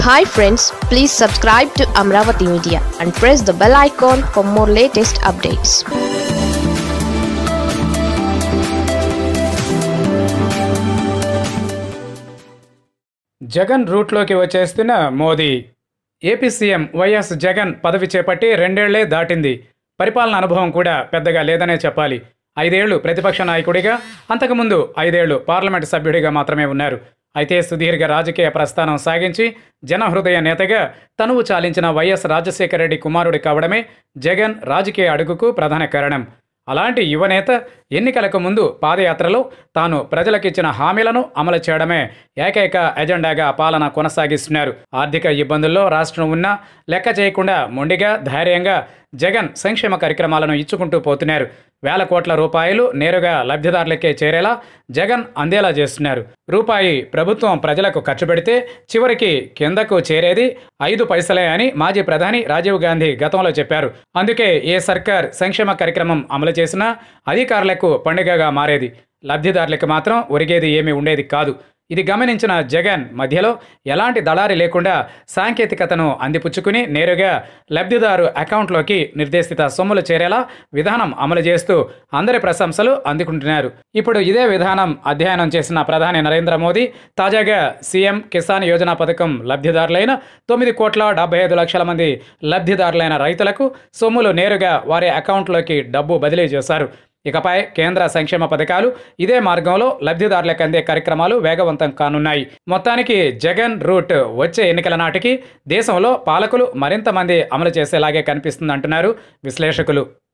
hi friends please subscribe to Amaravati media and press the bell icon for more latest updates Jagan రూట్లోకి వచ్చేస్తున్న Modi AP CM YS Jagan పదవి చేపట్టి రెండేళ్లే దాటింది పరిపాలన అనుభవం కూడా పెద్దగా లేదనే చెప్పాలి ఐదేళ్లు ప్రతిపక్ష నాయకుడిగా అంతకుముందు ఐదేళ్లు పార్లమెంటు సభ్యుడిగా మాత్రమే ఉన్నారు అయితే సుదీర్ఘ రాజకీయ ప్రస్థానం సాగించి జనహృదయ నేతగా తనువు చాలించిన వైఎస్ రాజశేఖర రెడ్డి కుమారుడి కావడమే జగన్ రాజకీయ అడుగుకు ప్రధాన కారణం అలాంటి యువనేత ఎన్నికలకు ముందు పాదయాత్రలో తాను ప్రజలకిచ్చిన హామీలను అమలు చేయడమే ఏకైక ఎజెండాగా పాలన కొనసాగిస్తున్నారు ఆర్థిక ఇబ్బందుల్లో రాష్ట్రం ఉన్నా లెక్క చేయకుండా మొండిగా ధైర్యంగా జగన్ సంక్షేమ కార్యక్రమాలను ఇచ్చుకుంటూ పోతున్నారు వేల కోట్ల రూపాయలు నేరుగా లబ్ధిదారులకే చేరేలా జగన్ అందేలా చేస్తున్నారు రూపాయి ప్రభుత్వం ప్రజలకు ఖర్చు పెడితే చివరికి కిందకు చేరేది ఐదు పైసలే అని మాజీ ప్రధాని రాజీవ్ గాంధీ గతంలో చెప్పారు అందుకే ఏ సర్కార్ సంక్షేమ కార్యక్రమం అమలు చేసినా అధికారులకు పండుగగా మారేది లబ్ధిదారులకు మాత్రం ఒరిగేది ఏమీ ఉండేది కాదు ఇది గమనించిన జగన్ మధ్యలో ఎలాంటి దళారి లేకుండా సాంకేతికతను అందిపుచ్చుకుని నేరుగా లబ్ధిదారు అకౌంట్లోకి నిర్దేశిత సొమ్ములు చేరేలా విధానం అమలు చేస్తూ అందరి ప్రశంసలు అందుకుంటున్నారు ఇప్పుడు ఇదే విధానం అధ్యయనం చేసిన ప్రధాని నరేంద్ర మోదీ తాజాగా సీఎం కిసాన్ యోజన పథకం లబ్ధిదారులైన తొమ్మిది కోట్ల డెబ్బై ఐదు లక్షల మంది లబ్ధిదారులైన రైతులకు సొమ్ములు నేరుగా వారి అకౌంట్లోకి డబ్బు బదిలీ చేశారు ఇకపై కేంద్ర సంక్షేమ పథకాలు ఇదే మార్గంలో లబ్ధిదారులకు అందే కార్యక్రమాలు వేగవంతం కానున్నాయి మొత్తానికి జగన్ రూట్ వచ్చే ఎన్నికల నాటికి దేశంలో పాలకులు మరింత మంది అమలు చేసేలాగే కనిపిస్తుందంటున్నారు విశ్లేషకులు